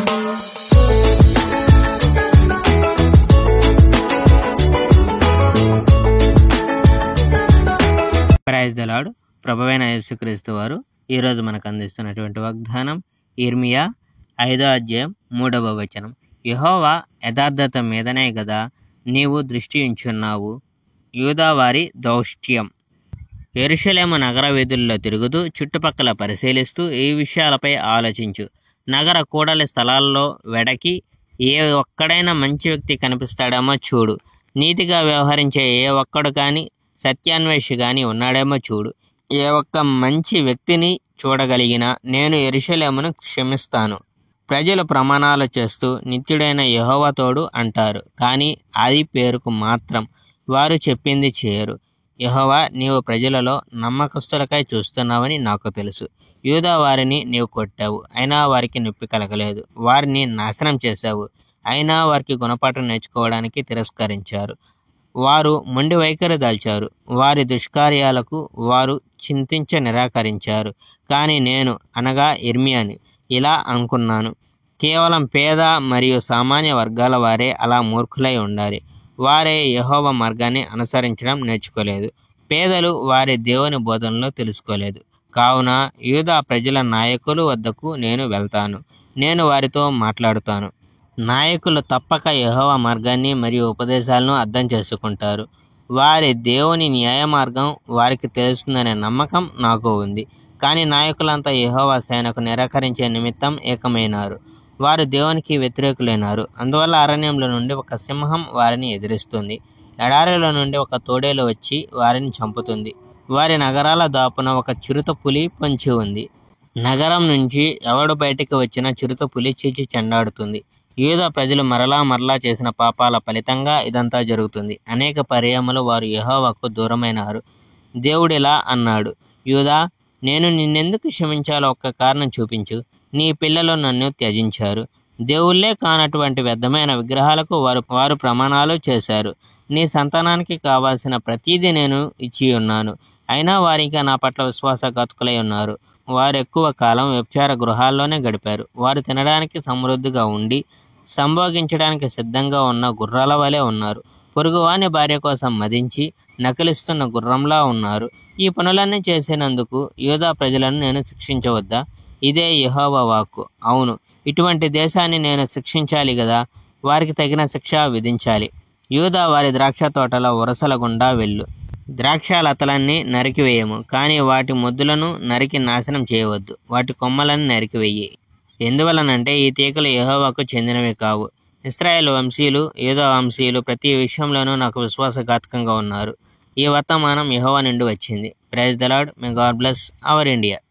praise దలాడు ప్రభువైన యేసుక్రీస్తు వారు ఈరోజు మనకు అందిస్తున్నటువంటి వాగ్దానం ఇర్మియా ఐదో అధ్యాయం మూడవ వచనం యహోవా యథార్థత మీదనే కదా నీవు దృష్టి ఉంచున్నావు యూదావారి దౌష్ట్యం ఎరుషలేము నగర వీధుల్లో తిరుగుతూ చుట్టుపక్కల పరిశీలిస్తూ ఈ విషయాలపై ఆలోచించు నగర కూడలి స్థలాల్లో వెడకి ఏ ఒక్కడైనా మంచి వ్యక్తి కనిపిస్తాడేమో చూడు నీతిగా వ్యవహరించే ఏ ఒక్కడు కానీ సత్యాన్వేషి కానీ ఉన్నాడేమో చూడు ఏ ఒక్క మంచి వ్యక్తిని చూడగలిగిన నేను ఎరుషలేమును క్షమిస్తాను ప్రజలు ప్రమాణాలు చేస్తూ నిత్యుడైన యెహోవా తోడు అంటారు కానీ అది పేరుకు మాత్రం వారు చెప్పింది చేయరు యెహోవా నీవు ప్రజలలో నమ్మకస్తులకై చూస్తున్నావని నాకు తెలుసు యూదా వారిని నీవు కొట్టావు అయినా వారికి నొప్పి కలగలేదు వారిని నాశనం చేశావు అయినా వారికి గుణపాఠం నేర్చుకోవడానికి తిరస్కరించారు వారు మొండి వైఖరి దాల్చారు వారి దుష్కార్యాలకు వారు చింతించ నిరాకరించారు కానీ నేను అనగా ఇర్మియాని ఇలా అనుకున్నాను కేవలం పేద మరియు సామాన్య వర్గాల వారే అలా మూర్ఖులై ఉండాలి వారే యహోవ మార్గాన్ని అనుసరించడం నేర్చుకోలేదు పేదలు వారి దేవుని బోధనలో తెలుసుకోలేదు కావున యూదా ప్రజల నాయకులు వద్దకు నేను వెళ్తాను నేను వారితో మాట్లాడుతాను నాయకులు తప్పక యెహోవా మార్గాన్ని మరియు ఉపదేశాలను అర్థం చేసుకుంటారు వారి దేవుని న్యాయ మార్గం వారికి తెలుస్తుందనే నమ్మకం నాకు ఉంది కానీ నాయకులంతా యెహోవా సేనకు నిరాకరించే నిమిత్తం ఏకమైనారు వారు దేవునికి వ్యతిరేకులైనారు అందువల్ల అరణ్యంలో నుండి ఒక సింహం వారిని ఎదిరిస్తుంది ఎడారిలో నుండి ఒక తోడేలు వచ్చి వారిని చంపుతుంది వారి నగరాల దాపున ఒక చిరుత పులి పొంచి ఉంది నగరం నుంచి ఎవడు బయటికి వచ్చినా చిరుత పులి చీచి చెండాడుతుంది యూదా ప్రజలు మరలా మరలా చేసిన పాపాల ఫలితంగా ఇదంతా జరుగుతుంది అనేక పర్యాయములు వారు యెహోవాకు దూరమైనారు దేవుడిలా అన్నాడు యూదా నేను నిన్నెందుకు క్షమించాలో ఒక్క కారణం చూపించు నీ పిల్లలు నన్ను త్యజించారు దేవుళ్ళే కానటువంటి వ్యర్థమైన విగ్రహాలకు వారు వారు ప్రమాణాలు చేశారు నీ సంతానానికి కావాల్సిన ప్రతీది నేను ఇచ్చి ఉన్నాను అయినా వారికి నా పట్ల విశ్వాసఘాతుకులై ఉన్నారు వారు ఎక్కువ కాలం వ్యభిచార గృహాల్లోనే గడిపారు వారు తినడానికి సమృద్ధిగా ఉండి సంభోగించడానికి సిద్ధంగా ఉన్న గుర్రాల వలె ఉన్నారు పొరుగువాని భార్య కోసం మదించి నకిలిస్తున్న గుర్రంలా ఉన్నారు ఈ పనులన్నీ చేసినందుకు యూదా ప్రజలను నేను శిక్షించవద్దా ఇదే యెహోవా వాక్కు అవును ఇటువంటి దేశాన్ని నేను శిక్షించాలి కదా వారికి తగిన శిక్ష విధించాలి యూదా వారి ద్రాక్ష తోటల వరసల గుండా వెళ్ళు ద్రాక్ష లతలన్నీ నరికివేయము కానీ వాటి మొద్దులను నరికి నాశనం చేయవద్దు వాటి కొమ్మలను నరికివేయి ఎందువలనంటే ఈ తీగలు యెహోవాకు చెందినవి కావు ఇస్రాయేల్ వంశీయులు యూదా వంశీయులు ప్రతి విషయంలోనూ నాకు విశ్వాసఘాతకంగా ఉన్నారు ఈ వర్తమానం యెహోవా నుండి వచ్చింది praise the Lord may God bless our India